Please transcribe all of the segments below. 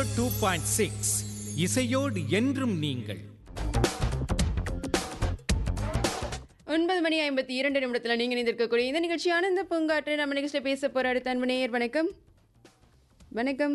Two point six இசையோடு என்றும் நீங்கள் ஒன்பது மணி ஐம்பத்தி இரண்டு நிமிடத்தில் நீங்கள் இணைந்திருக்கக்கூடிய இந்த நிகழ்ச்சி ஆனந்த பூங்காற்று நம்ம நிகழ்ச்சியில் பேச போற அடுத்த அன்பு நேயர் வணக்கம் வணக்கம்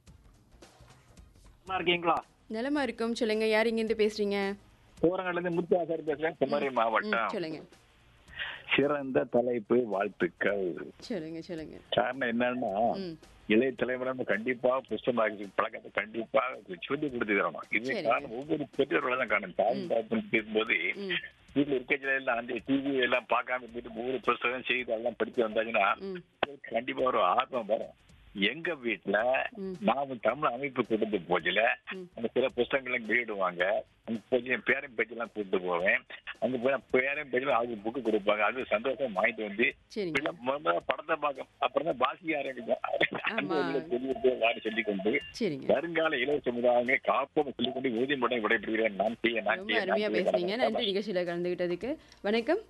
நல்லா இருக்கீங்களா நலமா இருக்கும் சொல்லுங்க யார் இங்கேருந்து பேசுறீங்க கோரங்கள்ல இருந்து முத்துவாசர் பேசுறேன் குமரி ம், மாவட்டம் சொல்லுங்க சிறந்த தலைப்பு வாழ்த்துக்கள் சொல்லுங்க சொல்லுங்க காரணம் என்னன்னா ம் இளைய தலைமுறை நம்ம கண்டிப்பா புஸ்தமாக பழக்கத்தை கண்டிப்பா சொல்லி கொடுத்து தரணும் இது சரிங்க. காரணம் ஒவ்வொரு பெற்றோர்களும் தான் காரணம் தாய் தாப்புன்னு பேசும்போது ம் வீட்டுல இருக்கச்சில எல்லாம் அந்த டிவி எல்லாம் பார்க்காம இருந்துட்டு ஒவ்வொரு புஸ்தகம் செய்தி எல்லாம் படிச்சு வந்தாங்கன்னா ம் கண்டிப்பா ஒரு ஆர்வம் வரும் எங்க வீட்டுல ம். நாம தமிழ் அமைப்பு கொடுத்த போச்சுல ம். அந்த சில புஸ்தகங்களை வெளியிடுவாங்க அந்த போச்சு என் பேரன் பேச்செல்லாம் கூப்பிட்டு போவேன் அங்க போய் பேரன் பேச்சில் அவங்க புக்கு கொடுப்பாங்க அது சந்தோஷம் வாங்கிட்டு வந்து சரிங்க பிள்ளை முதல்ல படத்தை பார்க்க அப்புறம் தான் வாசிக்க ஆரம்பிக்கும் அந்த ஆமா. வழியில பெரிய வாடி சொல்லிக் கொண்டு சரிங்க வருங்கால இளைய சமுதாயமே காப்போம் சொல்லிக் கொண்டு உறுதிமடம் விடைபெறுகிறேன் நான் செய்ய நான் ரொம்ப செய்ய நான் அருமையா செய்ய பேசுனீங்க வணக்கம். நன்றி நிகழ்ச்சியில கலந்துகிட்டதுக்கு வணக்கம்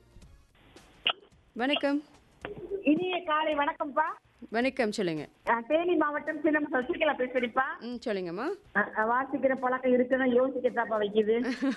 வணக்கம் இனிய காலை வணக்கம்ப்பா வணக்கம் சொல்லுங்க அஹ் தேனி மாவட்டம் சின்னம் சசிகலா பேசுறீப்பா ம் சொல்லுங்கம்மா அஹ் அஹ் வாசிக்கிற பழக்கம் இருக்குன்னா யோசிக்கத்தாப்பா வைக்குது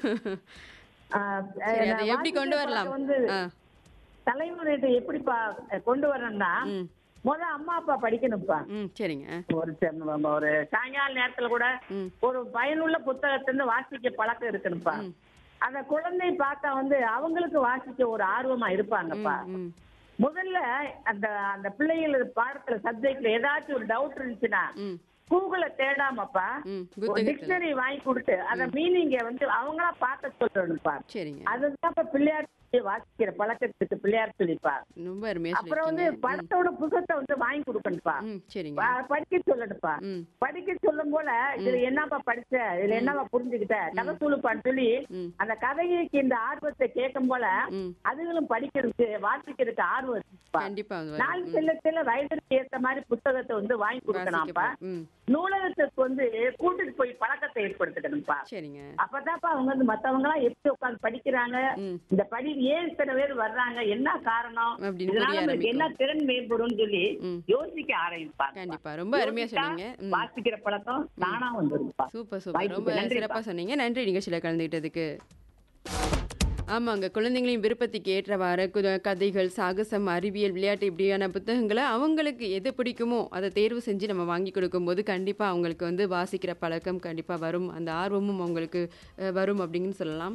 அஹ் சரி நான் அதை எப்படி கொண்டு வாசிக்கிற வரலாம் பழக்கம் வந்து ஆ தலைமுறையிட்ட எப்படிப்பா அஹ் கொண்டு வரணும்னா ம் முத அம்மா அப்பா படிக்கணும்ப்பா ம் சரிங்க ஒரு செம்- ஒரு சாயங்கால நேரத்துல கூட ம் ஒரு பயனுள்ள புத்தகத்தை இருந்து வாசிக்க பழக்கம் இருக்கணும்ப்பா ம். அந்த குழந்தை பார்த்தா வந்து அவங்களுக்கு வாசிக்க ஒரு ஆர்வமா இருப்பாங்கப்பா ம் முதல்ல அந்த அந்த பிள்ளைகள் பாடத்துல சப்ஜெக்ட்ல ஏதாச்சும் ஒரு டவுட் இருந்துச்சுன்னா ம் கூகுள தேடாமப்பா ம் ஒரு புத்தகத்தில் டிக்ஷனரி வாங்கி கொடுத்து அந்த மீனிங்க வந்து அவங்களா பார்க்க சொல்லணும்ப்பா சரிங்க அதுதான் இப்ப பிள்ளையார் சொல்லி வாசிக்கிற பழக்கத்துக்கு பிள்ளையார் சொல்லிப்பா ரொம்ப அருமையா அப்புறம் வந்து சொல்லிருக்கீங்க படத்தோட புத்தகத்தை வந்து வாங்கி கொடுக்கணும்ப்பா ம் சரிங்க ப- படிக்க சொல்லணும்ப்பா ம் படிக்க சொல்லும் போல இதுல என்னப்பா படிச்ச இதுல என்னப்பா புரிஞ்சுக்கிட்ட கதை சொல்லுப்பான்னு சொல்லி ம் அந்த கதைக்கு இந்த ஆர்வத்தை கேட்கும் போல ம் அதுகளும் படிக்கிறதுக்கு வாசிக்கிறதுக்கு ஆர்வம் இருக்குப்பா கண்டிப்பா அது நாள் வரும். செல்ல செல்ல வயதுக்கு ஏத்த மாதிரி புத்தகத்தை வந்து வாங்கி ம், கொடுக்கலாம்ப்பா வாசிக்கப்படும். ம் நூலகத்துக்கு வந்து கூட்டிட்டு போய் பழக்கத்தை ஏற்படுத்திக்கணும்ப்பா சரிங்க அப்பதான்ப்பா அவங்க வந்து மத்தவங்க எல்லாம் எப்படி உட்கார்ந்து படிக்கிறாங்க ம் இந்த படி ஏன் இத்தனை பேர் வர்றாங்க என்ன காரணம் அப்படின்னு இதனால புரிய நம்மளுக்கு என்ன ஆரம்பிக்கும். திறன் மேம்படும் சொல்லி ம் யோசிக்க ஆரம்பிப்பாங்க கண்டிப்பா ரொம்ப அருமையா சொன்னீங்க ம் வாசிக்கிற பழக்கம் தானா வந்துருப்பா சூப்பர் சூப்பர் வாய்ப்புக்கு ரொம்ப நன்றிப்பா. சிறப்பா சொன்னீங்க நன்றி நிகழ்ச்சியில கலந்துக்கிட்டதுக்கு ஆமாங்க குழந்தைங்களின் விருப்பத்துக்கு ஏற்றவாறு கு- கதைகள் சாகசம் அறிவியல் விளையாட்டு இப்படியான புத்தகங்களை அவங்களுக்கு எது பிடிக்குமோ அதை தேர்வு செஞ்சு நம்ம வாங்கி கொடுக்கும்போது கண்டிப்பாக அவங்களுக்கு வந்து வாசிக்கிற பழக்கம் கண்டிப்பாக வரும் அந்த ஆர்வமும் அவங்களுக்கு அஹ், வரும் அப்படின்னு சொல்லலாம்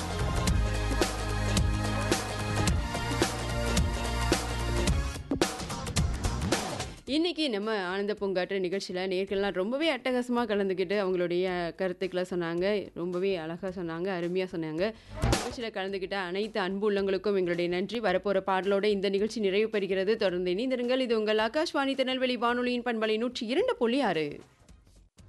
இன்னைக்கு நம்ம ஆனந்த பூங்காற்று நிகழ்ச்சியில் நேர்கள்லாம் ரொம்பவே அட்டகாசமாக கலந்துக்கிட்டு அவங்களுடைய கருத்துக்களை சொன்னாங்க ரொம்பவே அழகாக சொன்னாங்க அருமையாக சொன்னாங்க நிகழ்ச்சியில் கலந்துக்கிட்ட அனைத்து அன்பு உள்ளங்களுக்கும் எங்களுடைய நன்றி வரப்போகிற பாடலோட இந்த நிகழ்ச்சி நிறைவு பெறுகிறது தொடர்ந்து இணைந்திருங்கள் இது உங்கள் ஆகாஷ்வாணி திருநெல்வேலி வானொலியின் பண்பலை நூற்றி இரண்டு புள்ளி ஆறு